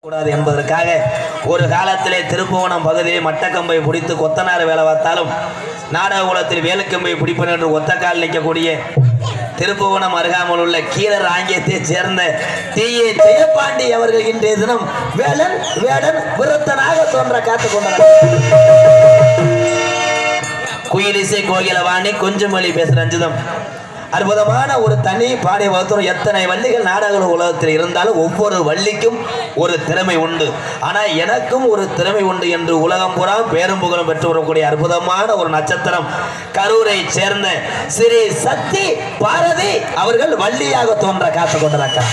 கூடாது என்பதற்காக ஒரு காலத்திலே திருப்புவனம் பகுதியில் மட்டக்கம்பை பிடித்து கொத்தனார் வேலை பார்த்தாலும் நாடக குலத்தில் வேலுக்கம்பை பிடிப்பன் என்று ஒத்தக்கால் நிற்கக்கூடிய திருப்புவனம் அருகாமல் உள்ள கீழர் ஆங்கியத்தைச் சேர்ந்த தீயே ஜெயபாண்டி அவர்கள் இன்றைய தினம் வேலன் வேடன் விருத்தனாக தோன்ற காத்துக் கொண்டார் குயிலிசை கோகிலவாணி கொஞ்சம் வழி பேசுற ரஞ்சிதம் அற்புதமான ஒரு தனி பாடிய வகுத்தரும் எத்தனை வள்ளிகள் நாடக உலகத்தில் இருந்தாலும் ஒவ்வொரு வள்ளிக்கும் ஒரு திறமை உண்டு ஆனால் எனக்கும் ஒரு திறமை உண்டு என்று உலகம் பூரா பேரும் புகழும் பெற்று வரக்கூடிய அற்புதமான ஒரு நட்சத்திரம் கரூரை சேர்ந்த ஸ்ரீ சக்தி பாரதி அவர்கள் வள்ளியாக தோன்ற காத்து கொண்டிருக்கிறார்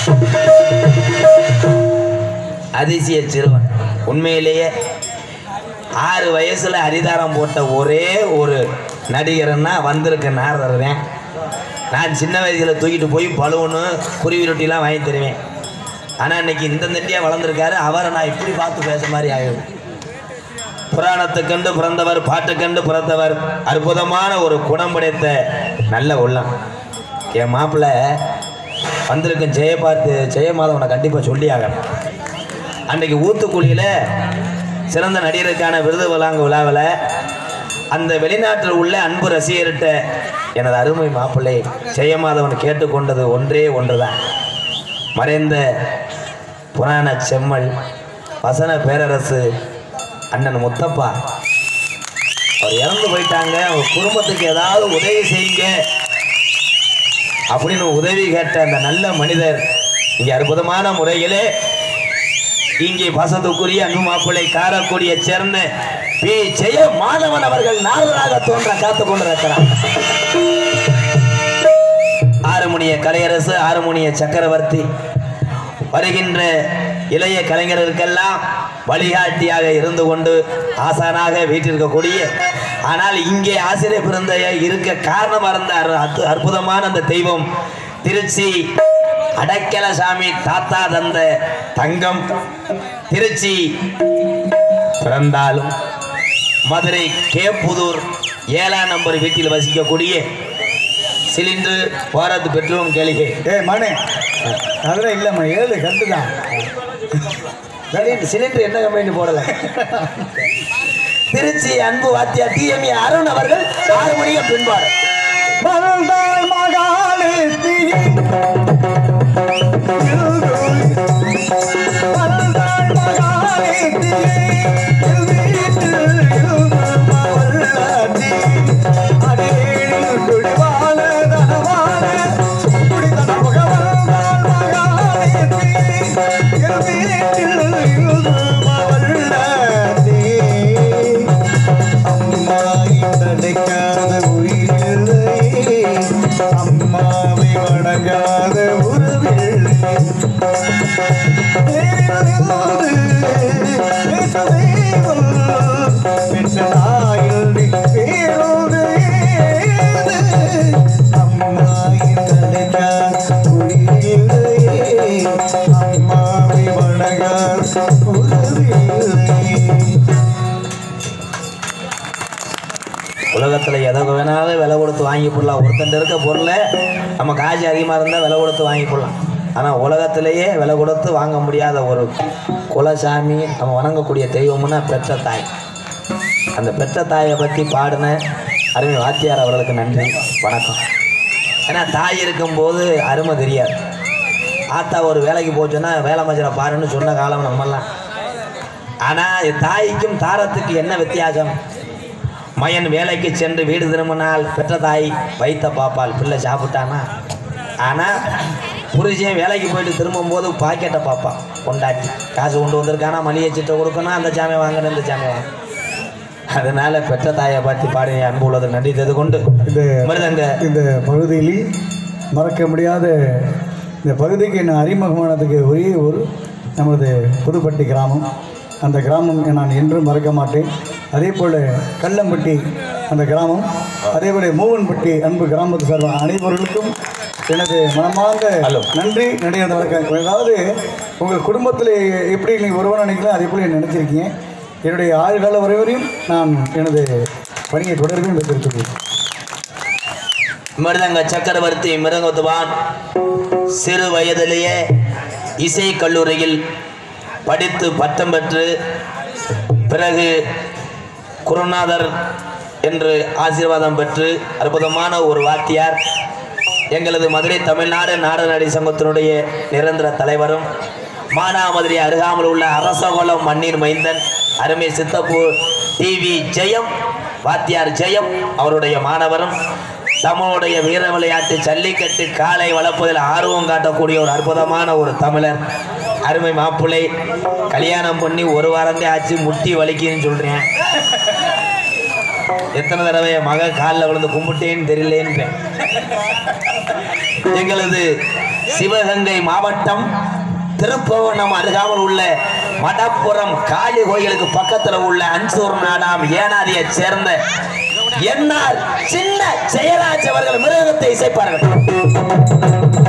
அதிசய சிறுவன் உண்மையிலேயே ஆறு வயசுல அரிதாரம் போட்ட ஒரே ஒரு நடிகர்னா வந்திருக்க நாரதர் தான் நான் சின்ன வயசுல தூக்கிட்டு போய் பலூனு குருவி ரொட்டிலாம் வாங்கி தருவேன் ஆனால் இன்னைக்கு இந்த நெட்டியாக வளர்ந்துருக்காரு அவரை நான் இப்படி பார்த்து பேச மாதிரி ஆகிடும் புராணத்துக்கண்டு பிறந்தவர் பாட்டுக்கண்டு பிறந்தவர் அற்புதமான ஒரு குணம் படைத்த நல்ல உள்ளம் என் மாப்பிள்ளை வந்திருக்கும் ஜெயபார்த்து ஜெயமாதவனை கண்டிப்பாக சொல்லி ஆகணும் அன்றைக்கு ஊத்துக்குழியில் சிறந்த நடிகருக்கான விருது வழங்க விழாவில் அந்த வெளிநாட்டில் உள்ள அன்பு ரசிகர்கிட்ட எனது அருமை மாப்பிள்ளை ஜெயமாதவன் கேட்டுக்கொண்டது ஒன்றே ஒன்றுதான் மறைந்த புராண செம்மல் வசன பேரரசு அண்ணன் முத்தப்பா அவர் இறந்து போயிட்டாங்க அவங்க குடும்பத்துக்கு ஏதாவது உதவி செய்யுங்க அப்படின்னு உதவி கேட்ட அந்த நல்ல மனிதர் இங்கே அற்புதமான முறையிலே இங்கே பாசத்துக்குரிய அன்பு மாப்பிள்ளை காரக்குடியை சேர்ந்த பி ஜெய மாதவன் அவர்கள் நாரராக தோன்ற காத்துக் கொண்டிருக்கிறார் ஆறுமுனிய கலையரசு ஆறுமுனிய சக்கரவர்த்தி வருகின்ற இளைய கலைஞர்களுக்கெல்லாம் வழிகாட்டியாக இருந்து கொண்டு ஆசானாக வீட்டிருக்கக்கூடிய ஆனால் இங்கே ஆசிரியர் பிறந்த இருக்க காரணமாக இருந்த அற்பு- அற்பு- அற்புதமான அந்த தெய்வம் திருச்சி அடக்கலசாமி தாத்தா தந்த தங்கம் திருச்சி பிறந்தாலும் மதுரை கேப்புதூர் ஏழாம் நம்பர் வீட்டில் வசிக்கக்கூடிய சிலிண்டர் பாரத் பெட்ரோல் கேளிகை ஏய் மணி அதெல்லாம் இல்லைம்மா ஏழு கண்டு தான் சிலிண்டர் சிலிண்டர் என்ன கம்பெனி போடல திருச்சி அன்பு வாத்தியா டிஎம்ஏ அருண் அவர்கள் ஆறு மணிக்கு பின்பாடு மறந்தாள் மகாலே தீ மறந்தாள் மகாலே தீ என் வீட்டில் இருந்த மவள்ளாட்டி அடேனில் குடிவாழ தனவாழ குடிதன முகமறந்தாள் மகாலே தீ என் வீட்டில் இருந்த மவள்ளாட்டி அம்மா நினைக்காத உயிரில்லை அம்மாவை வணங்காத உறவில்லை தேரிலிருந்து பேச தெய்வம் பெற்ற தாயில் நீ பேரோடு ஏது? அம்மா நினைக்காத உயிரில்லை அம்மாவை வணங்காத உறவில்லை உலகத்தில் எதை வேணாலும் விலை கொடுத்து வாங்கி போடலாம் ஒருத்தன் இருக்க பொருளை நம்ம காசு அதிகமாக இருந்தால் விலை கொடுத்து வாங்கி போடலாம் ஆனால் உலகத்திலேயே விலை கொடுத்து வாங்க முடியாத ஒரு குலசாமி நம்ம வணங்கக்கூடிய தெய்வம்னா பெற்ற தாய் அந்த பெற்ற தாயை பற்றி பாடின அருமை வாத்தியார் அவர்களுக்கு நன்றி வணக்கம் ஏன்னா தாய் இருக்கும்போது அருமை தெரியாது ஆத்தா ஒரு வேலைக்கு போச்சுன்னா வேலை மச்சரை பாருன்னு சொன்ன காலம் நம்மெல்லாம் ஆனால் தாய்க்கும் தாரத்துக்கு என்ன வித்தியாசம் மயன் வேலைக்கு சென்று வீடு திரும்பினால் பெற்ற தாய் வைத்த பாப்பால் பிள்ளை சாப்பிட்டானா ஆனால் புருஷன் வேலைக்கு போயிட்டு திரும்பும்போது பாக்கெட்டை பார்ப்பான் கொண்டாட்டி காசு கொண்டு வந்திருக்கானா மளிகை சீட்டை கொடுக்கணும் அந்த சாமி வாங்கணும் இந்த சாமி வாங்க அதனால பெற்ற தாயை பற்றி பாடி அன்பு உள்ளது நன்றி தெரிந்து கொண்டு இந்த மிருதங்க இந்த பகுதியில் மறக்க முடியாத இந்த பகுதிக்கு நான் அறிமுகமானதுக்கு ஒரே ஒரு நமது புதுப்பட்டி கிராமம் அந்த கிராமம் நான் என்றும் மறக்க மாட்டேன் அதே போல் கல்லம்பட்டி அந்த கிராமம் அதே போல் மூவன்பட்டி அன்பு கிராமத்து சார்பாக அனைவர்களுக்கும் எனது மனமார்ந்த ஹலோ. நன்றி நடிகர் வணக்கம் அதாவது உங்கள் குடும்பத்தில் எப்படி நீங்கள் ஒருவன் நினைக்கலாம் அதே போல் நினச்சிருக்கீங்க என்னுடைய ஆயுள்கால வரைவரையும் நான் எனது பணியை தொடர்பையும் வைத்திருக்கிறேன் மிருதங்க சக்கரவர்த்தி மிருதங்கத்துவான் சிறு வயதிலேயே இசை கல்லூரியில் படித்து பட்டம் பெற்று பிறகு குருநாதர் என்று ஆசீர்வாதம் பெற்று அற்புதமான ஒரு வாத்தியார் எங்களது மதுரை தமிழ்நாடு நாடநடி சங்கத்தினுடைய நிரந்தர தலைவரும் மானாமதுரை அருகாமல் உள்ள அரசகுலம் மண்ணின் மைந்தன் அருமை சித்தப்பு டிவி ஜெயம் வாத்தியார் ஜெயம் அவருடைய மாணவரும் தமிழுடைய வீர விளையாட்டு ஜல்லிக்கட்டு காலை வளர்ப்பதில் ஆர்வம் காட்டக்கூடிய ஒரு அற்புதமான ஒரு தமிழர் அருமை மாப்பிள்ளை கல்யாணம் பண்ணி ஒரு வாரந்தே ஆச்சு முட்டி வலிக்குதுன்னு சொல்றேன் எத்தனை தடவை என் மக காலில் விழுந்து கும்பிட்டேன்னு தெரியலேன்னு எங்களது சிவகங்கை மாவட்டம் திருப்பவனம் அருகாமல் உள்ள மடப்புறம் காளி கோயிலுக்கு பக்கத்துல உள்ள அன்சூர் நாடாம் ஏனாதியை சேர்ந்த என்னால் சின்ன ஜெயராஜ் அவர்கள் மிருகத்தை இசைப்பார்கள்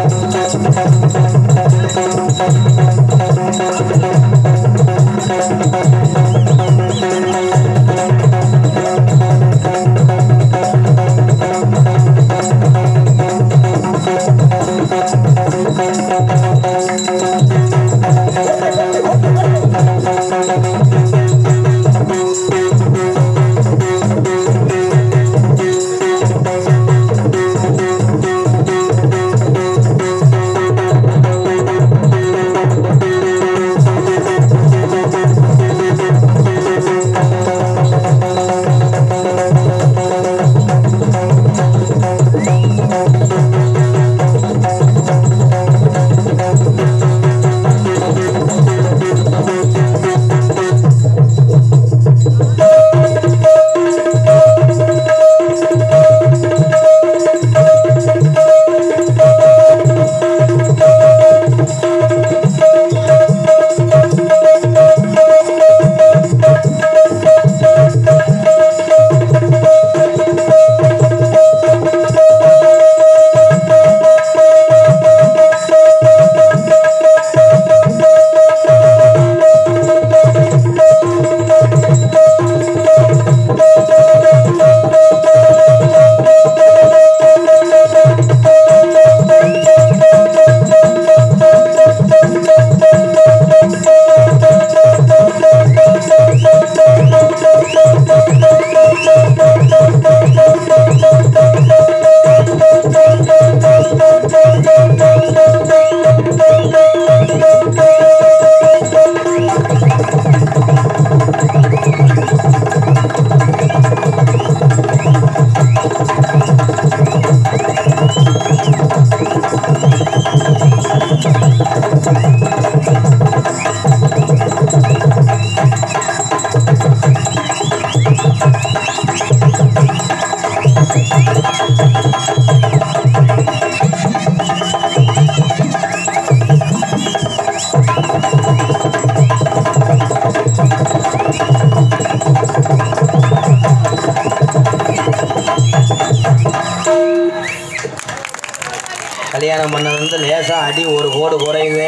கல்யாணம் பண்ணது வந்து லேசா அடி ஒரு கோடு குறையுது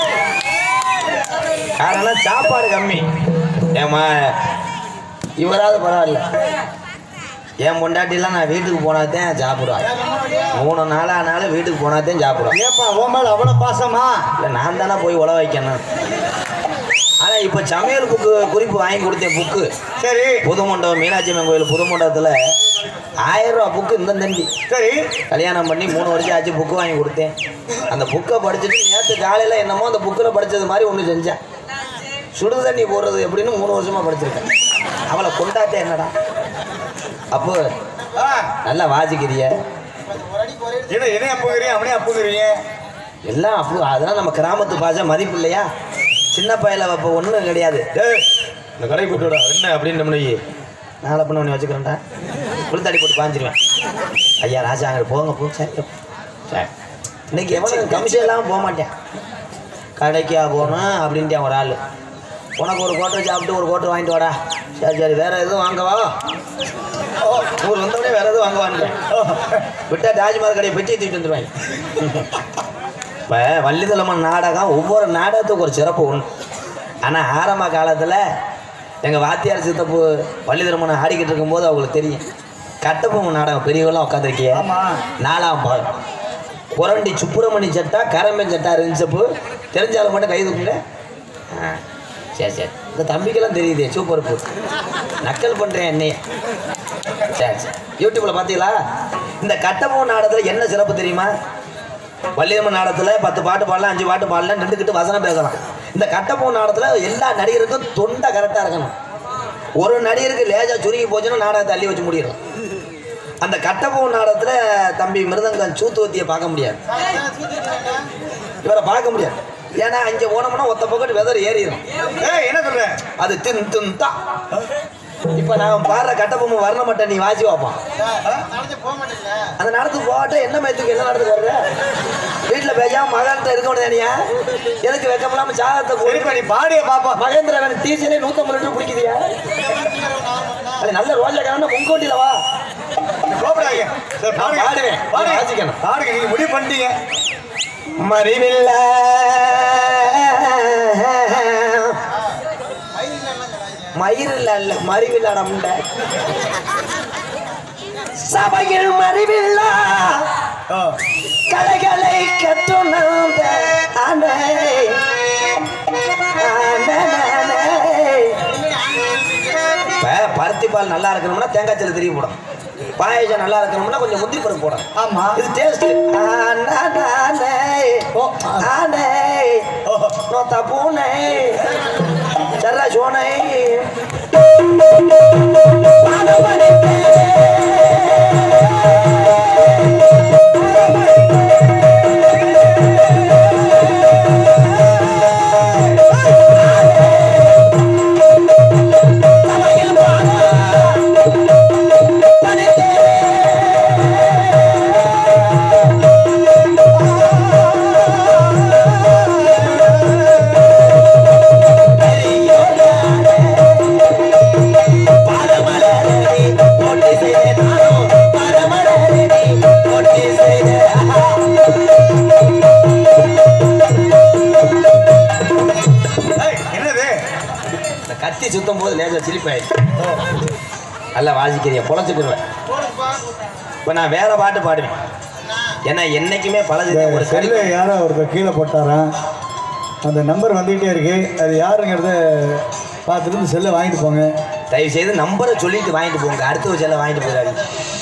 காரணம் சாப்பாடு கம்மி ஏமா இவராவது பரவாயில்ல என் பொண்டாட்டிலாம் நான் வீட்டுக்கு போனாதான் சாப்பிடுவாள் மூணு நாளானாலும் வீட்டுக்கு போனாதான் சாப்பிடுவாள் ஏப்பா உன் மேல அவ்வளவு பாசமா இல்லை நான் தானே போய் உழ வைக்கணும் ஆனால் இப்போ சமையல் புக்கு குறிப்பு வாங்கி கொடுத்தேன் புக்கு சரி புது மண்டபம் மீனாட்சி அம்மன் கோயில் புது மண்டபத்தில் ஆயிரம் ரூபா புக்கு இந்த தண்டி சரி கல்யாணம் பண்ணி மூணு வருஷம் ஆச்சு புக்கு வாங்கி கொடுத்தேன் அந்த புக்கை படிச்சுட்டு நேற்று காலையில் என்னமோ அந்த புக்கில் படித்தது மாதிரி ஒன்று செஞ்சேன் சுடு தண்ணி போடுறது எப்படின்னு மூணு வருஷமாக படிச்சிருக்கேன் அவளை கொண்டாட்டே என்னடா அப்போ ஆ, நல்லா வாசிக்கிறிய என்ன என்ன அப்புங்கிறீங்க அவனே அப்புங்கிறீங்க எல்லாம் அப்போ அதெல்லாம் நம்ம கிராமத்து பாஷை மதிப்பு இல்லையா சின்ன பையல அப்போ ஒன்றும் கிடையாது டேய், இந்த கடை போட்டுவிட என்ன அப்படின்னு நம்ம நாளை பண்ண உன்னை வச்சுக்கிறேன்டா புழுத்தாடி போட்டு பாஞ்சிருவேன் ஐயா ராஜா அங்கே போங்க போ சரி சரி இன்னைக்கு எவனும் கமிஷன் இல்லாமல் போக மாட்டேன் கடைக்கா போகணும் அப்படின்ட்டு ஒரு ஆள் உனக்கு ஒரு கோட்டை சாப்பிட்டு ஒரு கோட்டை வாங்கிட்டு வாடா சரி சரி வேற எதுவும் வாங்கவா ஓ, ஊர் வந்தோடனே வேற எதுவும் வாங்குவான்னு விட்டா தாஜ்மஹால் கடையை பெட்டி தூக்கிட்டு வந்துடுவாங்க இப்போ வள்ளிதலமன் நாடகம் ஒவ்வொரு நாடகத்துக்கும் ஒரு சிறப்பு உண்டு ஆனால் ஆரம்ப காலத்தில் எங்கள் வாத்தியார் சித்தப்பு வள்ளிதலமன் ஆடிக்கிட்டு இருக்கும்போது அவங்களுக்கு தெரியும் கட்டபொம்மன் நாடகம் பெரியவெல்லாம் உட்காந்துருக்கிய ஆமா. நாலாம் பாகம் குரண்டி சுப்பிரமணி சட்டா கரம்பன் சட்டா இருந்துச்சப்பு தெரிஞ்சாலும் மட்டும் கை தூக்குங்க ஆ சரி சரி இந்த தம்பிக்கெல்லாம் தெரியுதே சூப்பர் பூ நக்கல் பண்ணுறேன் என்னைய சரி சரி யூடியூப்பில் பார்த்தீங்களா இந்த கட்டபொம்மு நாடகத்தில் என்ன சிறப்பு தெரியுமா வள்ளியம்மன் நாடகத்தில் பத்து பாட்டு பாடலாம் அஞ்சு பாட்டு பாடலாம் நின்றுக்கிட்டு வசனம் பேசலாம் இந்த கட்டபொம்மு நாடகத்தில் எல்லா நடிகருக்கும் தொண்டை கரெக்டாக இருக்கணும் ஒரு நடிகருக்கு லேஜா சுருங்கி போச்சுன்னா நாடகத்தை அள்ளி வச்சு முடியிடும் அந்த கட்டபொம்மு நாடகத்தில் தம்பி மிருதங்கன் சூத்துவத்தியை பார்க்க முடியாது இவரை பார்க்க முடியாது ஏன்னா அங்கே போனோம்னா ஒத்த பக்கத்து வெதர் ஏறிடும் ஏய் என்ன சொல்ற அது தின் தின் தான் இப்போ நான் பாடுற கட்டபொம்மை வர்ண மாட்டேன் நீ வாசி வைப்பான் அந்த நடத்துக்கு போகட்டும் என்ன மயத்துக்கு என்ன நடத்துக்கு வர்ற வீட்டில் பேசாம மகன்கிட்ட இருக்க முடியாதியா எதுக்கு வைக்கம் இல்லாம சாதத்தை சரிப்பா நீ பாடிய பாப்பா மகேந்திர வேணும் டீசலே நூற்றம்பது லிட்டர் குடிக்குதியா அது நல்ல ரோஜா காரணம் முன்கோட்டில வா கோபடாங்க சரி நான் பாடுங்க பாடுவேன். பாடுங்க நீங்க வாசிக்கணும். பாடுங்க நீங்க முடிவு பண்ணிட்டீங்க மறிவில்ல மயிரில் அல்ல மறிவில்லாட முண்டை சபையில் மறிவில்லா ஆ. கலைகளை கற்றுணர்ந்த அணை இப்போ பருத்தி பால் நல்லா இருக்கணும்னா தேங்காய் சல் திரும்பி போடும் பாயசம் நல்லா இருக்கணும்னா கொஞ்சம் முந்திரி பருப்பு போடும் ஆமா இது டேஸ்ட் ஓ ஆனை ஓ நோத்தா பூனை சர்ரா சோனை ஏய் என்னது இந்த கத்தி சுத்தும் போது லேசா சிரிப்பாயிடுச்சு நல்லா வாசிக்கிறிய பொழைச்சிக்கிருவேன் இப்போ நான் வேற பாட்டு பாடுவேன் ஏன்னா என்னைக்குமே பழசு ஒரு இந்த கறி செல்லு யாரோ ஒருத்தர் கீழே போட்டாராம் அந்த நம்பர் வந்துகிட்டே இருக்கு அது யாருங்கிறத பார்த்துட்டு இந்த செல்லை வாங்கிட்டு போங்க தயவு செய்து நம்பரை சொல்லிட்டு வாங்கிட்டு போங்க அடுத்த ஒரு செல்லை வாங்கிட்டு போயிடாதீங்க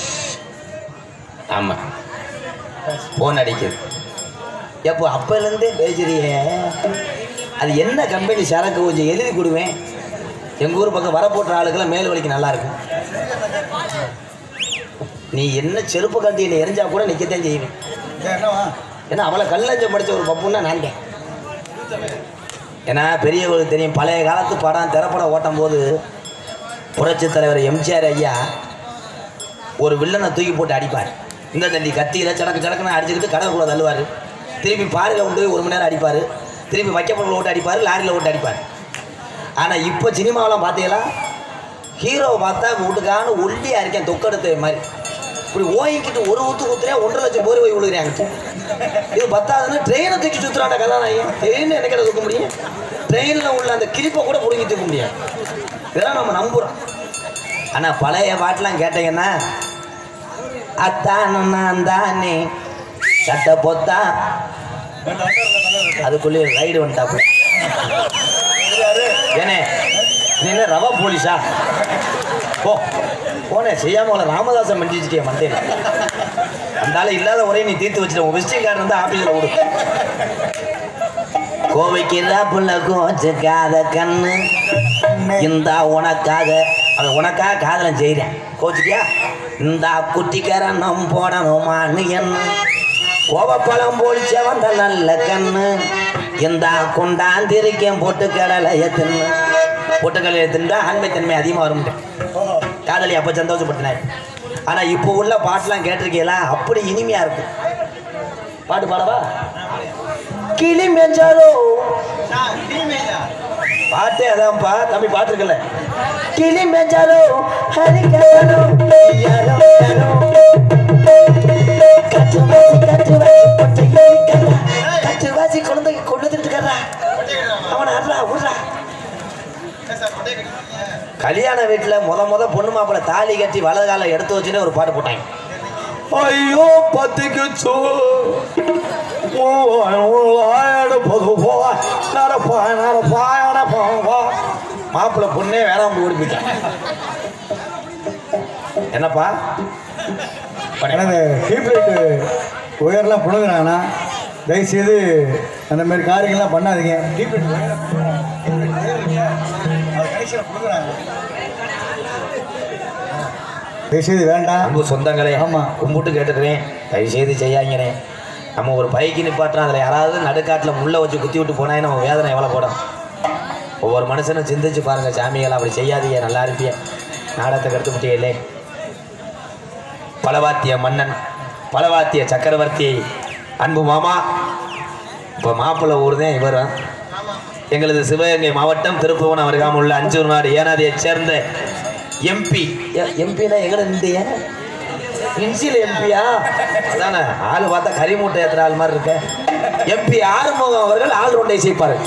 ஆமாம் ஃபோன் அடிக்குது எப்போ அப்போலேருந்தே பேசுறியே அது என்ன கம்பெனி சரக்கு கொஞ்சம் எழுதி கொடுவேன் எங்கள் ஊர் பக்கம் வர போட்ட ஆளுக்கெல்லாம் மேல் வலிக்கு நல்லா இருக்கும் நீ என்ன செருப்பு கட்டி என்னை எரிஞ்சா கூட நிற்கத்தான் செய்வேன் என்னவா ஏன்னா அவளை கல்லஞ்சம் படித்த ஒரு பப்புன்னா நான்டேன் ஏன்னா பெரியவங்களுக்கு தெரியும் பழைய காலத்து படம் திரைப்படம் ஓட்டும் போது புரட்சி தலைவர் எம்ஜிஆர் ஐயா ஒரு வில்லனை தூக்கி போட்டு அடிப்பார் இந்த தண்டி கத்தியில் சடக்கு சடக்குன்னு அடிச்சுக்கிட்டு கடற்குள்ள தள்ளுவார் திருப்பி பாறையில் கொண்டு போய் ஒரு மணி நேரம் அடிப்பார் திருப்பி வைக்கப்பொருள் ஓட்டு அடிப்பார் லாரியில் ஓட்டு அடிப்பார் ஆனால் இப்போ சினிமாவெலாம் பார்த்தீங்களா ஹீரோவை பார்த்தா வீட்டுக்கான ஒல்லியாக இருக்கேன் தொக்கெடுத்த மாதிரி இப்படி ஓங்கிக்கிட்டு ஒரு ஊத்து குத்துறேன் ஒன்றரை லட்சம் பேர் போய் விழுகிறேன் இது பத்தாதுன்னு ட்ரெயினை தூக்கி சுற்றுறாண்ட கதாநாயகன் ட்ரெயின் என்ன தூக்க முடியும் ட்ரெயினில் உள்ள அந்த கிளிப்பை கூட பிடுங்கி தூக்க முடியாது இதெல்லாம் நம்ம நம்புகிறோம் ஆனால் பழைய பாட்டெலாம் கேட்டீங்கன்னா அத்தான நான் தானே சட்டை பொத்தா அதுக்குள்ளே ரைடு வந்துட்டாப்பு ஏனே நீ என்ன ரவா போலீஸா போ போனே செய்யாம ராமதாசன் மண்டி வச்சுட்டே மண்டேன் அந்த ஆளு இல்லாத ஒரே நீ தீர்த்து வச்சுட்ட உன் விசிட்டிங் கார்டு வந்து ஆஃபீஸில் விடு கோவைக்கு புள்ள கோச்சுக்காத கண்ணு இந்த உனக்காக அது உனக்காக காதலம் செய்கிறேன் கோச்சுக்கியா இந்த குட்டிக்கரணம் போடணுமான்னு என்ன கோவப்பழம் போலிச்ச வந்த நல்ல கண்ணு இந்த குண்டாந்திருக்கேன் பொட்டு கடலைய தின்னு பொட்டு கடலைய தின்றா ஆண்மைத்தன்மை அதிகமாக வரும் காதலி அப்போ சந்தோஷப்படுத்தினார் ஆனால் இப்போ உள்ள பாட்டெலாம் கேட்டிருக்கீங்களா அப்படி இனிமையாக இருக்கும் பாட்டு பாடவா கிளி மெஞ்சாலோ பாட்டே அதான்ப்பா தம்பி பாட்டு இருக்குல்ல கிளி மெஞ்சாலோ ஹரிக்கலோ யாரோ யாரோ கட்டு வாசி கட்டு வாசி பொட்டை ஏறிக்கறா கட்டு வாசி குழந்தைக்கு கொண்டு திட்டுக்கறா அவனை அறா விட்றா கல்யாண வீட்டில் முத முத பொண்ணு மாப்பிள்ளை தாலி கட்டி வலது காலை எடுத்து வச்சுன்னு ஒரு பாட்டு போட்டாங்க ஐயோ பத்துக்குச்சோ மாப்பிள்ள பொண்ணே வேளாண் ஓடி போயிட்டான் என்னப்பா எனது டீப்லைட்டு ஒயர்லாம் புழுங்குறாங்கன்னா தயவுசெய்து அந்த மாதிரி காரியங்கள்லாம் பண்ணாதீங்க டீப்லைட் தயவுசெய்து வேண்டாம் அன்பு சொந்தங்களே ஆமா. கும்பிட்டு கேட்டுக்கிறேன் தயவு செய்து செய்யாங்கண்ணே நம்ம ஒரு பைக்கு நிப்பாட்டுறோம் அதில் யாராவது நடுக்காட்டில் முள்ளை வச்சு குத்தி விட்டு போனா நம்ம வேதனை எவ்வளோ போடும் ஒவ்வொரு மனுஷனும் சிந்திச்சு பாருங்க சாமிகள் அப்படி செய்யாதீங்க நல்லா இருப்பிய நாடகத்தை கருத்து முட்டியலே பலவாத்திய மன்னன் பலவாத்திய சக்கரவர்த்தி அன்பு மாமா இப்போ மாப்பிள்ளை ஊர் தான் இவர் எங்களது சிவகங்கை மாவட்டம் திருப்புவனம் அருகாமல் உள்ள அஞ்சூர் நாடு ஏனாதியைச் சேர்ந்த எம்பி எம்பினா எங்கட நின்றீங்க இன்சியில் எம்பியா அதானே ஆள் பார்த்தா கறி மூட்டை ஏத்துற ஆள் மாதிரி இருக்க எம்பி ஆறுமுகம் அவர்கள் ஆள் ரொண்டை செய்ப்பாரு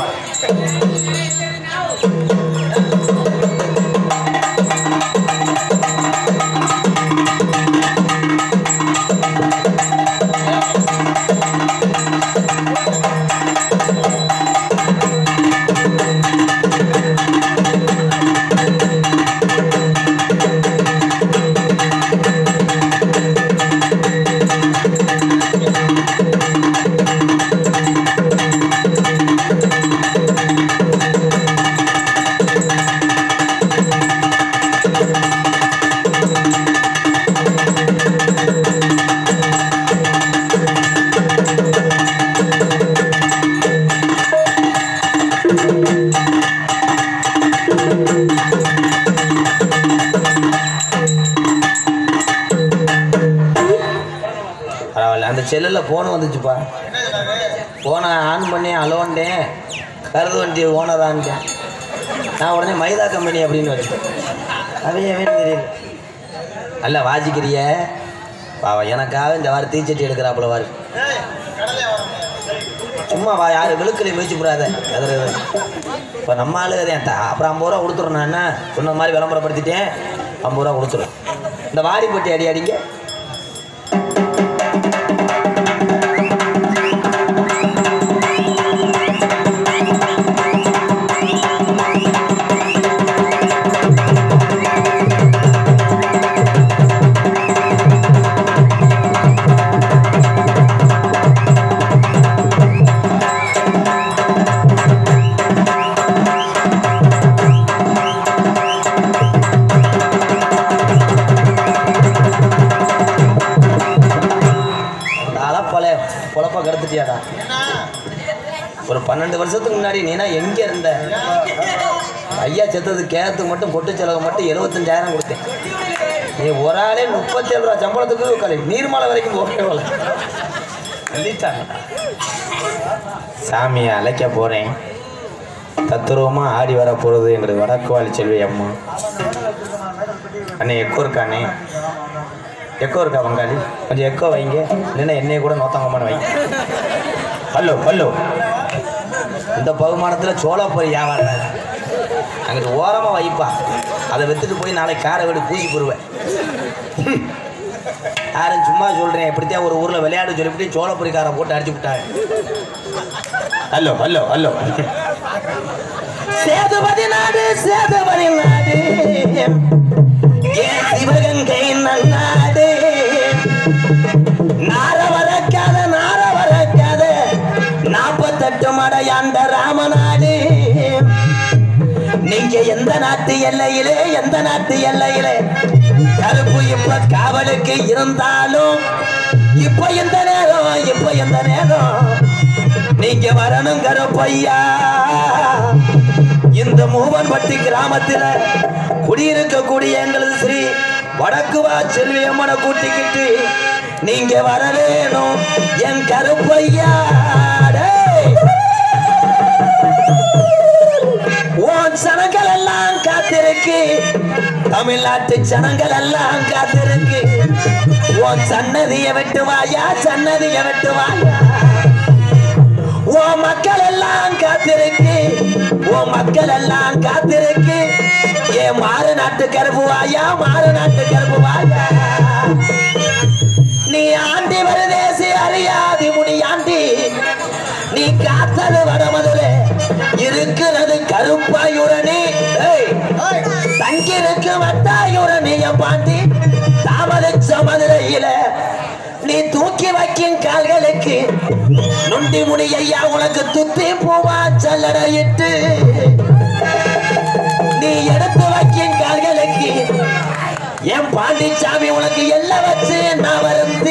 பரவாயில்ல அந்த செல்லில் ஃபோன் வந்துச்சுப்பா ஃபோனை ஆன் பண்ணி அலோண்டேன் கருது வண்டி ஓனரான்ட்டேன் நான் உடனே மைதா கம்பெனி அப்படின்னு வச்சேன் அவையே வேணும் தெரியல அல்ல வாசிக்கிறிய பாவா எனக்காக இந்த வாரம் தீச்சட்டி எடுக்கிறாப்புல வாரு சும்மா வா யாரு விழுக்கலை முயற்சி போடாத அதில் இப்போ நம்ம ஆளு தான் அப்புறம் ஐம்பது ரூபா கொடுத்துரும் நான் என்ன சொன்ன மாதிரி விளம்பரப்படுத்திட்டேன் ஐம்பது ரூபா கொடுத்துரும் இந்த வாரிப்பட்டி அடி அடிங்க நான்லாம் பல பொழப்ப கெடுத்துட்டியாடா ஒரு பன்னெண்டு வருஷத்துக்கு முன்னாடி நீனா எங்கே இருந்த ஐயா செத்தது கேரத்துக்கு மட்டும் பொட்டு செலவு மட்டும் எழுபத்தஞ்சாயிரம் கொடுத்தேன் நீ ஒரு ஆளே முப்பத்தேழு ரூபா சம்பளத்துக்கு கலை நீர்மலை வரைக்கும் போகவே போல சொல்லிட்டாங்க சாமியை அழைக்க போகிறேன் தத்துருவமாக ஆடி வர போகிறது எங்களுக்கு வடக்குவாளி செல்வி அம்மா அண்ணே எக்கோ இருக்காண்ணே எக்கோ இருக்கா பங்காளி கொஞ்சம் எக்கோ வைங்க இல்லைன்னா என்னைய கூட நோத்தாங்கம்மான்னு வைங்க ஹலோ ஹலோ இந்த பகுமானத்தில் சோளப்பொரி வியாபாரம் அங்கிட்டு ஓரமாக வைப்பா அதை வித்துட்டு போய் நாளைக்கு காரை வீடு பூசி போடுவேன் யாரும் சும்மா சொல்கிறேன் எப்படித்தான் ஒரு ஊரில் விளையாட சொல்லிவிட்டு சோளப்பொரிக்காரை போட்டு அடிச்சு விட்டாங்க ஹலோ ஹலோ ஹலோ சேதுபதி நாடு சேதுபதி நாடு ஏன் சிவகங்கை நன்னாடு நார வரக்காத நார வரக்காத நாற்பத்தெட்டு மடையாண்ட ராமநாடு நீங்க எந்த நாட்டு எல்லையிலே எந்த நாட்டு எல்லையிலே கருப்பு இப்ப காவலுக்கு இருந்தாலும் இப்ப எந்த நேரம் இப்ப எந்த நேரம் நீங்க வரணும் கருப்பையா இந்த மூவன்பட்டி கிராமத்துல குடியிருக்கக்கூடிய எங்களது ஸ்ரீ வடக்குவா செல்வியம்மனை கூட்டிக்கிட்டு நீங்க வர வேணும் என் கருப்பையா டேய். உன் சனங்கள் எல்லாம் காத்திருக்கு தமிழ்நாட்டு ஜனங்கள் எல்லாம் காத்திருக்கு உன் சன்னதியை வெட்டுவாயா சன்னதியை வெட்டுவாயா உன் மக்கள் எல்லாம் காத்திருக்கு உன் மக்கள் எல்லாம் காத்திருக்கு ஏன் மாறு நாட்டு கருப்புவாயா மாறு நாட்டு கருப்புவாயா நீ ஆண்டி வருதேசி அறியாதி முனி ஆண்டி பார்த்தது வடமதுரை இருக்கிறது கருப்பாயுரணி ஏய், தங்கிருக்கு வட்டாயுரணி என் பாண்டி தாமதிச்ச மதுரையில நீ தூக்கி வைக்கும் கால்களுக்கு நொண்டி முடி ஐயா உனக்கு துத்தி பூவா சல்லடையிட்டு நீ எடுத்து வைக்கும் கால்களுக்கு என் பாண்டிச்சாமி உனக்கு எல்லாம் வச்சு நான் வந்து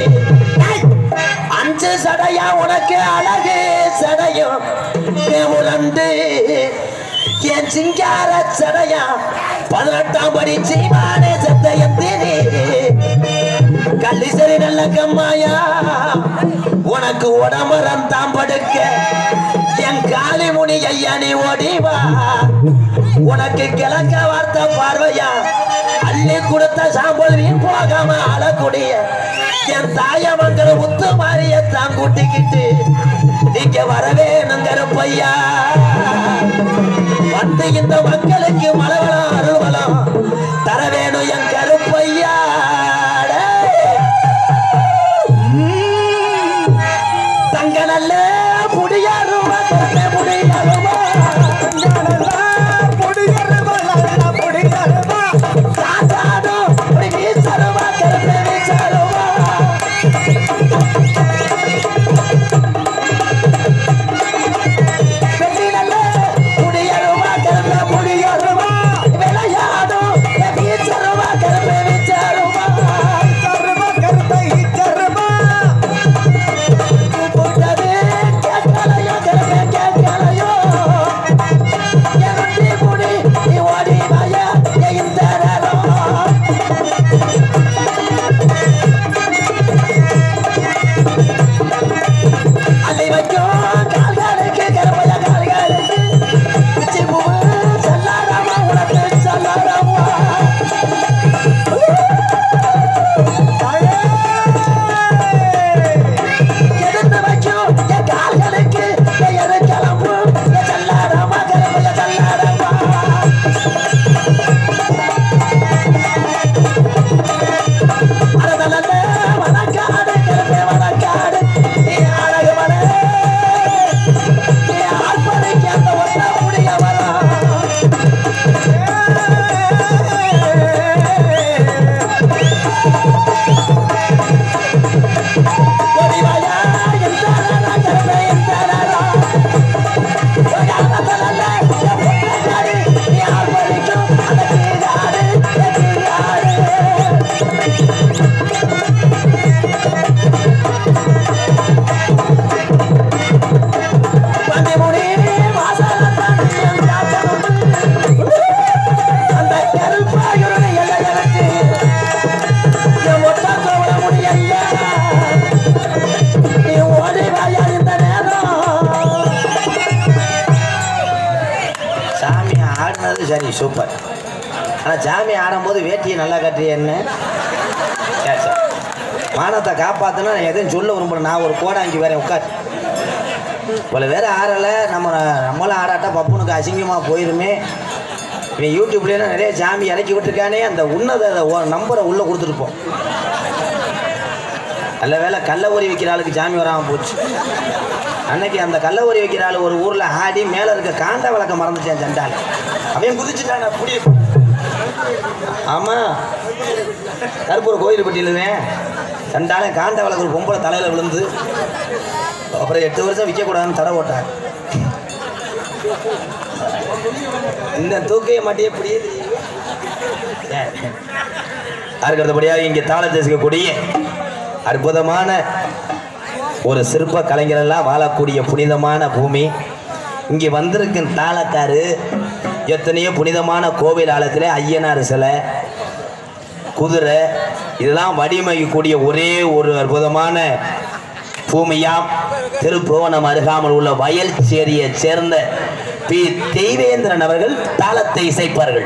அஞ்சு சடையா உனக்கு அழகு சடையும் உரண்டு என் சிங்கார சடையா பதினெட்டாம் படி சீமானே சத்தையத்தினே கள்ளிசரி நல்ல கம்மாயா உனக்கு உடம்பரம் தான் படுக்க என் காளி முனி ஐயா நீ ஓடிவா உனக்கு கிழக்க வார்த்தை பார்வையா அள்ளி கொடுத்த சாம்பல் வீண் போகாம அழக்கூடிய என் தாயமங்கல முத்து மாறிய தான் கூட்டிக்கிட்டு நீங்க வரவே நங்கருப்பையா வந்து இந்த மக்களுக்கு மலவளம் அருள்வளம் தர வேணும் என் கருப்பையா தங்க நல்ல முடியாருமா தங்க முடியாருமா சாதாடு ஒரு வீசருமா கருப்பை வீசருமா வெள்ளி நல்ல முடியாருமா கருப்பை முடியாருமா விளையாடும் வீசருமா கருப்பை வீசருமா கூப்பிட்டது கேட்கலையோ கருப்பை கேட்கலையோ என்னுடைய முடி நீ ஓடி வாயா இந்த நேரம் அதை வைக்கும் கால்களுக்கு கருப்பைய கால்களுக்கு பிச்சி பூவு சொல்லாராமா உனக்கு சொல்லாராமா எடுத்து வைக்கும் என் கால்களுக்கு பெயர் கிளம்பு சொல்லாராமா கருப்பைய சொல்லாராமா அரதலல்ல வனக்காடு கருப்பே வனக்காடு நீ அழகு மன நீ ஆர்ப்பரிக்க அந்த ஒத்த முடிய வரா ஒளிவாயா எந்த நேரம் கருப்பே எந்த நேரம் ஒயானதலல்ல என் புத்தகாடு நீ ஆர்ப்பரிக்கும் அந்த கீழாடு என் கீழாடு பந்திமுடி வாசலத்தான் என் காத்தனுண்டு. அந்த கருப்பாயுருளை எல்லை எனக்கு என் ஒட்ட கோவல முடியல. நீ ஓடி வாயா இந்த நேரம். சாமி ஆடினது சரி சூப்பர் ஆனால் சாமி ஆடும்போது வேட்டியை நல்லா கட்டுறிய என்ன சரி சரி மானத்தை காப்பாற்றினா நான் எதையும் சொல்ல விரும்புகிறேன் நான் ஒரு கோடாங்கி வேற உட்கார் இவ்வளோ வேற ஆடலை நம்ம நம்மளும் ஆடாட்டா பப்புனுக்கு அசிங்கமாக போயிருமே இவன் யூடியூப்லேயே நிறைய சாமி இறக்கி விட்டுருக்கானே அந்த உன்னத நம்பரை உள்ளே கொடுத்துருப்போம் நல்ல வேளை கள்ள ஊறி வைக்கிற ஆளுக்கு சாமி வராமல் போச்சு அன்னைக்கு அந்த கள்ள ஊறி வைக்கிற ஆள் ஒரு ஊரில் ஆடி மேலே இருக்க காண்ட விளக்க மறந்துட்டேன் சண்டால் அவன் குதிச்சுட்டான் அப்படி ஆமாம் கருப்பூர் கோயில்பட்டியிலுவேன் சண்டாலே காண்ட விளக்கு ஒரு பொம்பளை தலையில் விழுந்து அப்புறம் எட்டு வருஷம் விற்கக்கூடாதுன்னு தடை போட்டார் இந்த தூக்கைய மாட்டியே புரியுது அதுக்கு அடுத்தபடியாக இங்கே தாளத்தை செய்யக்கூடிய அற்புதமான ஒரு சிற்ப கலைஞரெல்லாம் வாழக்கூடிய புனிதமான பூமி இங்கே வந்திருக்கும் தாளக்காரு எத்தனையோ புனிதமான கோவில் ஆழத்தில் ஐயனார் சிலை குதிரை இதெல்லாம் வடிவமைக்கக்கூடிய ஒரே ஒரு அற்புதமான பூமியாம் திருப்புவனம் அருகாமல் உள்ள வயல் சேரியைச் சேர்ந்த பி தெய்வேந்திரன் அவர்கள் தாளத்தை இசைப்பார்கள்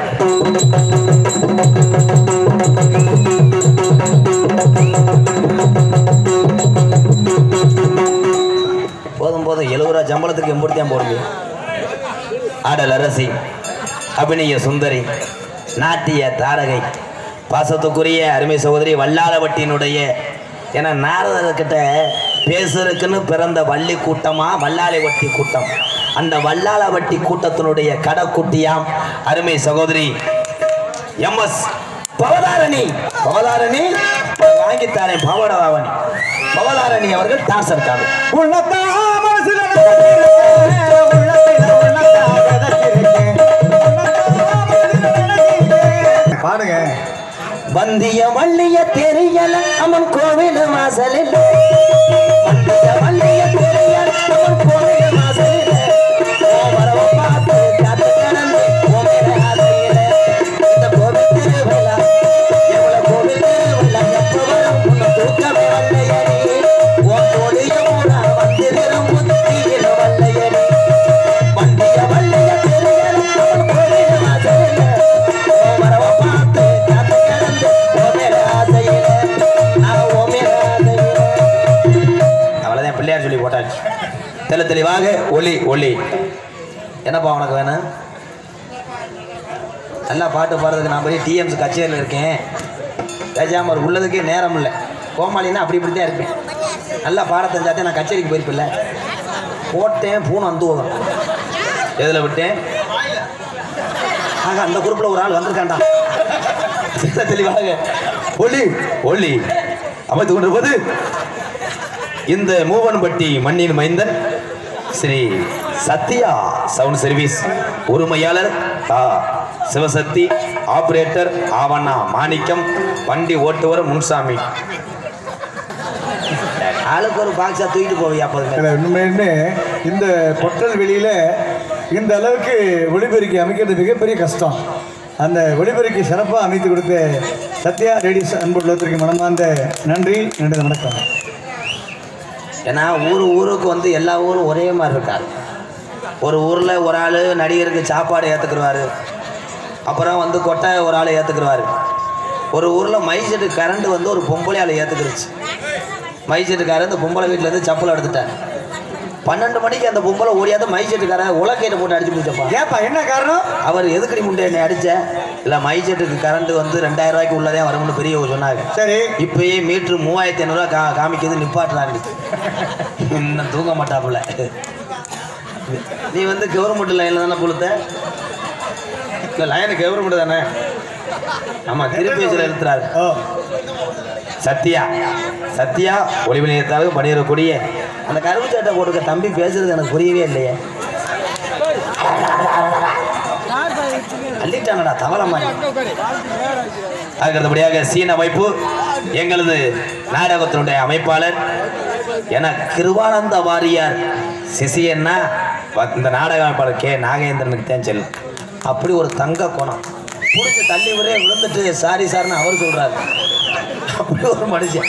போதும் போதும் எழுபது ரூபா சம்பளத்துக்கு எம்பூர்த்தியான் போடுங்க ஆடல் அரசி அபிநய சுந்தரி நாட்டிய தாரகை பாசத்துக்குரிய அருமை சகோதரி வல்லாளவட்டியினுடைய ஏன்னா நாரதர்கிட்ட பேசுறதுக்குன்னு பிறந்த வள்ளி கூட்டமா வல்லாலை வட்டி கூட்டம் அந்த வல்லால வட்டி கூட்டத்தினுடைய கடைக்குட்டியாம் அருமை சகோதரி எம்எஸ் பவதாரணி பவதாரணி வாங்கித்தாரேன் பவடவாவணி பவதாரணி அவர்கள் டான்ஸ் இருக்காங்க உள்ளத்தா மனசுல நினைக்கிறேன், உள்ளத்தில உள்ளத்தா விதைச்சிருக்கேன். உள்ளத்தா மனசுல நினைக்கிறேன். பாடுங்க வந்திய வள்ளிய தெரியல அம்மன் கோவில் வாசலில் வந்திய வள்ளிய தெரியல அம்மன் கோவில் வாசலில் ஓமரவ பார்த்து காத்து கடந்து ஓமர ஆசையில இந்த கோவில் திருவிழா எவ்வளவு கோவில் திருவிழா எப்ப வரும் உன்னை தூக்கமே வல்லையடி உன் தொழிய ஊரா வந்திரும் புத்தியில வல்லையடி வந்திய வள்ளிய தெரியல அம்மன் கோவில் வாசலில் ஓமரவ பார்த்து காத்து கடந்து ஓமர ஆசையில நான் ஓமர ஆசையில அவ்வளோதான் பிள்ளையார் சொல்லி போட்டாச்சு தெளி தெளிவாக ஒளி ஒளி என்னப்பா உனக்கு வேணும் நல்லா பாட்டு பாடுறதுக்கு நான் போய் டிஎம்ஸ் கச்சேரியில் இருக்கேன் பேசாமல் ஒரு உள்ளதுக்கே நேரம் இல்லை கோமாளின்னா அப்படி இப்படி தான் இருப்பேன் நல்லா பாட தெரிஞ்சாத்தே நான் கச்சேரிக்கு போயிருப்பில்ல போட்டேன் பூனை வந்து போதும் எதில் விட்டேன் ஆக அந்த குரூப்பில் ஒரு ஆள் வந்திருக்காண்டா தெளி தெளிவாக ஒளி ஒளி அமைத்து கொண்டிருப்பது இந்த மூவன்பட்டி மண்ணின் மைந்தன் ஸ்ரீ சத்யா சவுண்ட் சர்வீஸ் உரிமையாளர் ஆ சிவசக்தி ஆபரேட்டர் ஆவண்ணா மாணிக்கம் வண்டி ஓட்டுவர் முன்சாமி ஆளுக்கு ஒரு பாக்ஸா தூக்கிட்டு போவியா போதுமே இல்லை, உண்மையுமே இந்த பொட்டல் வெளியில இந்த அளவுக்கு ஒளிபெருக்கி அமைக்கிறது மிகப்பெரிய கஷ்டம் அந்த ஒளிபெருக்கி சிறப்பாக அமைத்து கொடுத்த சத்யா லேடிஸ் அன்புள்ளத்திற்கு மனமார்ந்த நன்றி நன்றி வணக்கம் ஏன்னா ஊர் ஊருக்கு வந்து எல்லா ஊரும் ஒரே மாதிரி இருக்காது ஒரு ஊரில் ஒரு ஆள் நடிகருக்கு சாப்பாடு ஏற்றுக்குருவார் அப்புறம் வந்து கொட்டை ஒரு ஆள் ஏற்றுக்குருவார் ஒரு ஊரில் மைசெட்டு கரண்ட் வந்து ஒரு பொம்பளை ஆள் ஏற்றுக்குருச்சு மைசெட்டுக்காரன் இந்த பொம்பளை வீட்டிலேருந்து செப்பல் எடுத்துட்டார் பன்னெண்டு மணிக்கு அந்த பொம்பளை ஓடியாத மைசெட்டுக்காரன் உலக்கையிட்ட போட்டு அடிச்சு பிடிச்சப்பா ஏப்பா என்ன காரணம் அவர் எதுக்கடி முண்டை என்னை அடிச்ச இல்லை மைசெட்டுக்கு கரண்ட் வந்து ரெண்டாயிரம் ரூபாய்க்கு உள்ளதே வரும்னு பெரிய சொன்னாங்க சரி இப்பயே மீட்ரு மூவாயிரத்தி ஐநூறுரூவா கா காமிக்கிறது நிப்பாட்டுறாங்க இன்னும் தூங்க மாட்டாப்புல நீ வந்து கவர்மெண்ட் லைனில் தானே புழுத்த இல்லை லைனு கவர்மெண்ட் தானே ஆமாம் திருப்பேசியில் எழுத்துறாரு ஓ சத்யா சத்யா ஒளிவு நிலையத்தாக பணியிடக்கூடிய அந்த கருப்பு சட்டை போட்டுக்க தம்பி பேசுறது எனக்கு புரியவே இல்லையே அள்ளிட்டானடா தவளை மாதிரி அதுக்கடுத்தபடியாக சீன அமைப்பு எங்களது நாடகத்தினுடைய அமைப்பாளர் என கிருவானந்த வாரியார் சிசியன்னா வ- இந்த நாடக அமைப்பாளர் கே நாகேந்திரனுக்கு தான் செல்லும் அப்படி ஒரு தங்க குணம் பிடிச்சி தள்ளி விடே விழுந்துட்டு சாரி சார்னு அவர் சொல்றாரு அப்படி ஒரு மனுஷன்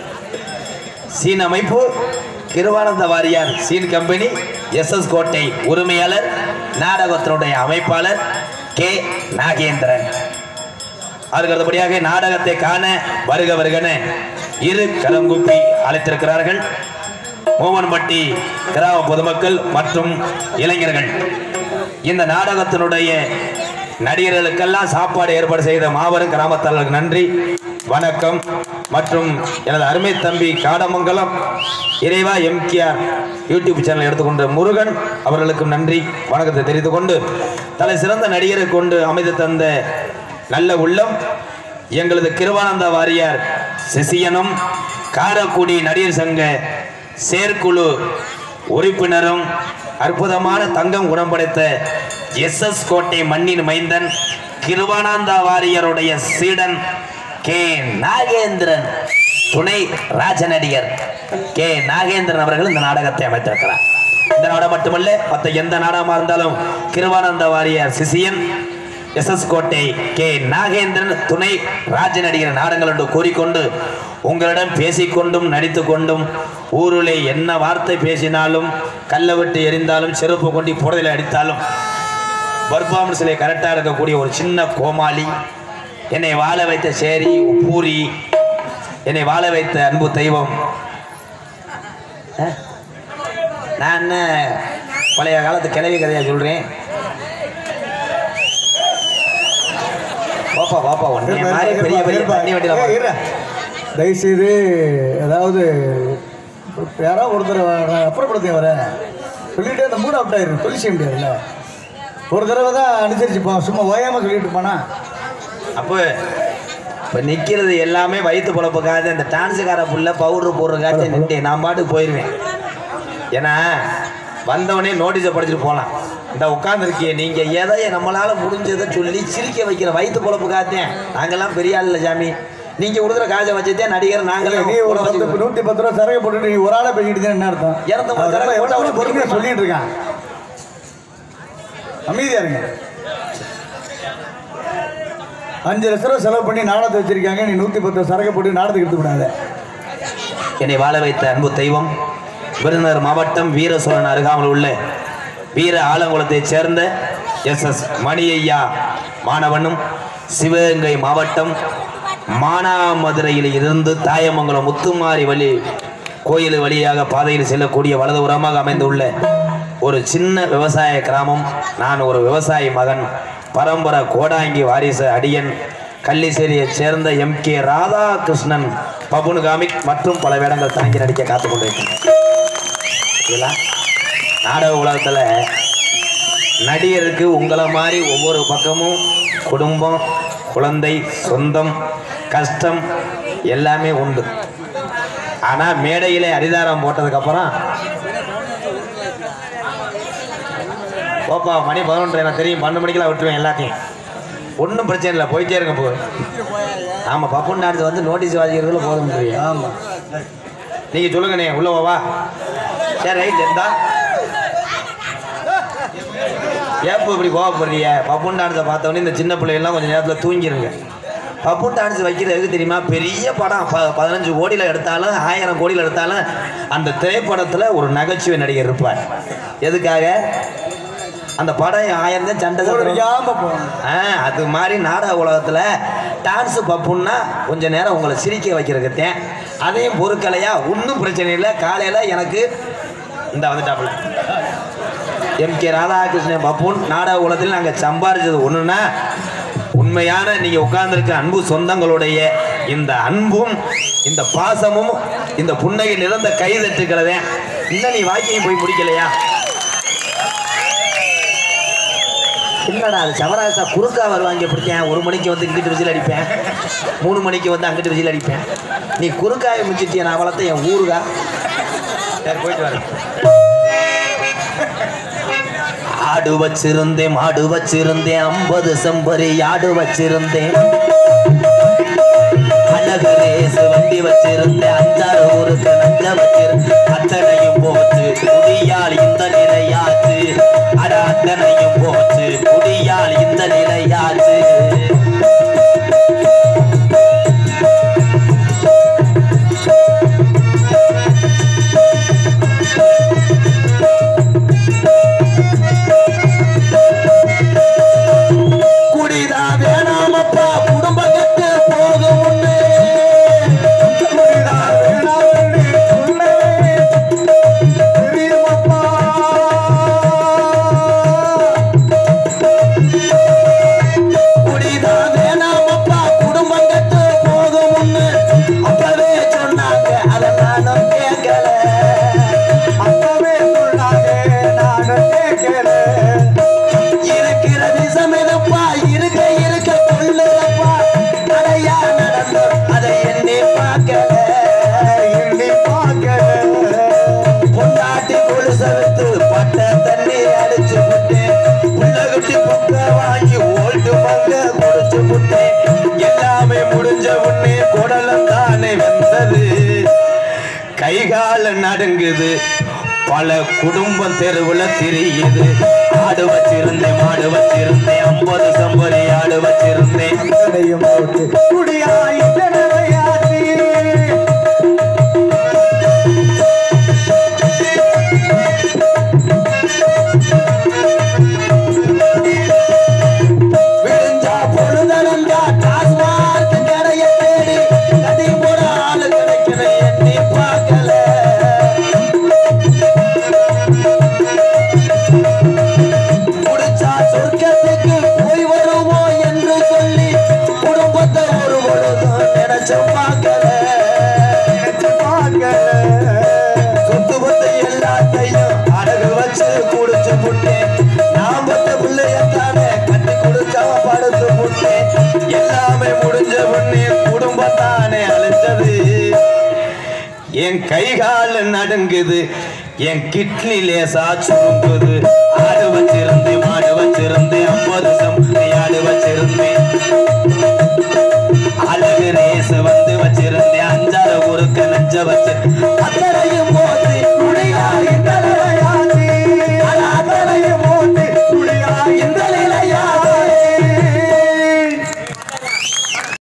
சீன் அமைப்பு Kirupananda Variyar scene company S S கோட்டை உரிமையாளர் நாடகத்தினுடைய அமைப்பாளர் கே நாகேந்திரன் அதுக்கு அடுத்தபடியாக நாடகத்தை காண வருக வருகன இரு கரங்குப்பி அழைத்திருக்கிறார்கள் மோமன்பட்டி கிராம பொதுமக்கள் மற்றும் இளைஞர்கள் இந்த நாடகத்தினுடைய நடிகர்களுக்கெல்லாம் சாப்பாடு ஏற்பாடு செய்த மாபெரும் கிராமத்தாளர்களுக்கு நன்றி வணக்கம் மற்றும் எனது அருமை தம்பி காடமங்கலம் இறைவா எம்கேஆர் யூடியூப் சேனல் எடுத்துக்கொண்ட முருகன் அவர்களுக்கும் நன்றி வணக்கத்தை தெரிவித்துக் கொண்டு தலை சிறந்த நடிகரை கொண்டு அமைத்து தந்த நல்ல உள்ளம் எங்களது கிருவானந்த வாரியார் சிசியனும் காரக்குடி நடிகர் சங்க செயற்குழு உறுப்பினரும் அற்புதமான தங்கம் குணம் படைத்த எஸ் எஸ் கோட்டை மண்ணின் மைந்தன் கிருவானந்தா வாரியருடைய சீடன் கே நாகேந்திரன் துணை ராஜ நடிகர் கே நாகேந்திரன் அவர்கள் இந்த நாடகத்தை அமைத்திருக்கிறார் இந்த நாடகம் மட்டுமல்ல மற்ற எந்த நாடகமாக இருந்தாலும் கிருவானந்த வாரியார் சிசியன் எஸ் எஸ் கோட்டை கே நாகேந்திரன் துணை ராஜ நடிகர் நாடகங்கள் என்று கூறிக்கொண்டு உங்களிடம் பேசிக்கொண்டும் நடித்து கொண்டும் ஊரிலே என்ன வார்த்தை பேசினாலும் கல்லை விட்டு எரிந்தாலும் செருப்பு கொண்டு புடதில் அடித்தாலும் பர்ஃபார்மன்ஸில் கரெக்டாக இருக்கக்கூடிய ஒரு சின்ன கோமாளி என்னை வாழ வைத்த சேரி பூரி என்னை வாழ வைத்த அன்பு தெய்வம் அஹ்? நான் என்ன பழைய காலத்து கிளவி கதையாக சொல்கிறேன் வாப்பா வாப்பா உன்னை மாதிரி பெரிய பெரிய தண்ணி வண்டியில் ஏய், வா. இரு. தயவுசெய்து அதாவது யாராவது ஒருத்தர் வ- அப்புறப்படுத்தி வர சொல்லிட்டு அந்த மூட் அவுட் ஆயிரும் சொல்லி செய்ய முடியாதுல்ல ஒரு தடவை தான் அனுசரிச்சுப்போம் சும்மா ஓயாமல் சொல்லிட்டு போனா அப்போ இப்போ நிற்கிறது எல்லாமே வயிற்று பொழப்புக்காக இந்த டான்ஸுக்கார புள்ள பவுடர் போடுறதுக்காக நின்று நான் பாட்டுக்கு போயிடுவேன் ஏன்னா வந்தவனே நோட்டீஸை படிச்சுட்டு போகலாம் இந்த உட்காந்துருக்கிய நீங்கள் எதை நம்மளால் முடிஞ்சதை சொல்லி சிரிக்க வைக்கிற வயிற்று பொழப்புக்காகத்தேன் நாங்கெல்லாம் பெரிய ஆள் இல்லை சாமி நீங்கள் கொடுக்குற காசை வச்சுதான் நடிகர் நாங்களே நீ ஒரு பத்து நூற்றி பத்து ரூபா சரக்கு போட்டுட்டு நீ ஒரு ஆளை பேசிட்டு இருந்தீன்னா என்ன அர்த்தம் இரநூத்தி அவன் சரக்கு ரொம்ப போட்டா எவ்வளோ அவனுக்கு பொறுமையாக சொல்லிட்டு இருக்கான் அமைதியா இருங்க அஞ்சு லட்ச ரூபா செலவு பண்ணி நாடகத்தை வச்சிருக்காங்க நீ நூற்றி பத்து ரூபா சரக்கு போட்டு நாடகத்துக்கு எடுத்து விடாத என்னை வாழ வைத்த அன்பு தெய்வம் விருதுநகர் மாவட்டம் வீர சோழன் அருகாமல் உள்ள வீர ஆலங்குளத்தைச் சேர்ந்த எஸ் எஸ் மணியையா மாணவனும் சிவகங்கை மாவட்டம் மானாமதுரையில் இருந்து தாயமங்கலம் முத்துமாரி வழி கோயில் வழியாக பாதையில் செல்லக்கூடிய வலதுபுறமாக அமைந்துள்ள ஒரு சின்ன விவசாய கிராமம் நான் ஒரு விவசாயி மகன் பரம்பரை கோடாங்கி வாரிசு அடியன் கள்ளிசேரியைச் சேர்ந்த M K Radhakrishnan buffoon comic மற்றும் பல வேடங்கள் தாங்கி நடிக்க காத்து கொண்டிருக்கிறேன் இதெல்லாம் நாடக உலகத்தில் நடிகருக்கு உங்களை மாதிரி ஒவ்வொரு பக்கமும் குடும்பம் குழந்தை சொந்தம் கஷ்டம் எல்லாமே உண்டு ஆனால் மேடையிலே அரிதாரம் போட்டதுக்கப்புறம் ஓப்பா மணி பதினொன்று எனக்கு தெரியும் பன்னெண்டு மணிக்கெல்லாம் விட்டுருவேன் எல்லாத்தையும் ஒன்றும் பிரச்சனை இல்லை போயிட்டே இருங்க போ ஆமாம் பப்புன் டான்ஸ் வந்து நோட்டீஸ் வாசிக்கிறதுல போதும் முடியும் ஆமாம் நீங்கள் சொல்லுங்கண்ணே உள்ள வா சரி ரைட் இருந்தா ஏப்போ இப்படி கோவப்படுறீங்க பப்புன் டான்ஸை பார்த்தோன்னே இந்த சின்ன பிள்ளைகள்லாம் கொஞ்சம் நேரத்தில் தூங்கிடுங்க பப்புன் டான்ஸ் வைக்கிறது எதுக்கு தெரியுமா பெரிய படம் ப பதினஞ்சு கோடியில் எடுத்தாலும் ஆயிரம் கோடியில் எடுத்தாலும் அந்த திரைப்படத்தில் ஒரு நகைச்சுவை நடிகர் இருப்பார் எதுக்காக அந்த படம் ஆயிரம் தான் சண்டை சத்திரம் ஓடிக்காம போகணும் ஆ அது மாதிரி நாடக உலகத்தில் டான்ஸு பப்புன்னா கொஞ்ச நேரம் உங்களை சிரிக்க வைக்கிறதுக்கேன் அதையும் பொருட்கலையா ஒன்றும் பிரச்சனை இல்லை காலையில் எனக்கு இந்த வந்துட்டாப்புல எம் கே ராதாகிருஷ்ணன் பப்புன் நாடக உலகத்தில் நாங்கள் சம்பாரிச்சது ஒன்றுனா உண்மையான நீங்கள் உட்கார்ந்திருக்க அன்பு சொந்தங்களுடைய இந்த அன்பும் இந்த பாசமும் இந்த புன்னகை நிறந்த கை தட்டுக்கிறதே இன்னும் நீ வாக்கியம் போய் முடிக்கலையா என்னடா அது சவராசா குறுக்கா வருவாங்க பிடிச்சேன் ஒரு மணிக்கு வந்து இங்கிட்டு விசில் அடிப்பேன் மூணு மணிக்கு வந்து அங்கிட்டு விசில் அடிப்பேன் நீ குறுக்காய மிச்சிட்டிய நான் வளர்த்த என் ஊருகா சரி போயிட்டு வரேன் ஆடு வச்சிருந்தேன் மாடு வச்சிருந்தேன் ஐம்பது செம்பரி ஆடு வச்சிருந்தேன் அழகு ரேசு வண்டி வச்சிருந்தேன் அஞ்சாறு ஊருக்கு நஞ்ச வச்சிருந்தேன் அத்தனையும் போச்சு குடியால் இந்த நிலையாச்சு அட அத்தனையும் போச்சு குடியால் இந்த நிலையாச்சு குடிதா வேணாமப்பா குடும்பம் கெட்டு போகும் முன்னே குடிதா வேணாம்னு சொல்லவே தெரியுமப்பா. குடிதா வேணாமப்பா குடும்பம் கெட்டு போகும் முன்னே அப்பவே சொன்னாங்க அதை நானும் கேட்கல அப்பவே சொன்னாங்க நானும் கேட்கல இருக்கிற விஷம் எதுப்பா இருக்க இருக்க கொள்ளுதப்பா நடையா நடந்து அதை எண்ணி பார்க்கல எண்ணி பார்க்கல பொண்டாட்டி கொலுச வித்து பட்ட தண்ணி அடிச்சு விட்டு உள்ள குட்டி புக்க வாங்கி ஓல்டு மங்க குடிச்சு விட்டு எல்லாமே முடிஞ்ச உடனே குடலம் தானே வெந்தது கைகால நடுங்குது பல குடும்பம் தெருவுல தெரியுது ஆடு வச்சிருந்தேன் மாடு வச்சிருந்தேன் ஐம்பது சம்பரி ஆடு வச்சிருந்தேன் அத்தனையும் போட்டு குடியா இந்த நிலையாச்சு விடிஞ்சா பொழுதடைஞ்சா டாஸ்மார்க் கடைய தேடி கட்டி போட ஆளு கிடைக்கிற எண்ணி பார்க்கல குடிச்சா சொர்க்கத்துக்கு போய் வருவோம் என்று சொல்லி குடும்பத்தை ஒரு பொழுதும் என் கை கால் நடுங்குது என் கிட்னி லேசா சுருங்குது ஆடு வச்சிருந்தேன் மாடு வச்சிருந்தேன் ஐம்பது சம்பளை ஆடு வச்சிருந்தேன் அழகு ரேஸ் வந்து வச்சிருந்தேன் அஞ்சாறு ஊருக்கு நஞ்ச வச்சு அத்தனை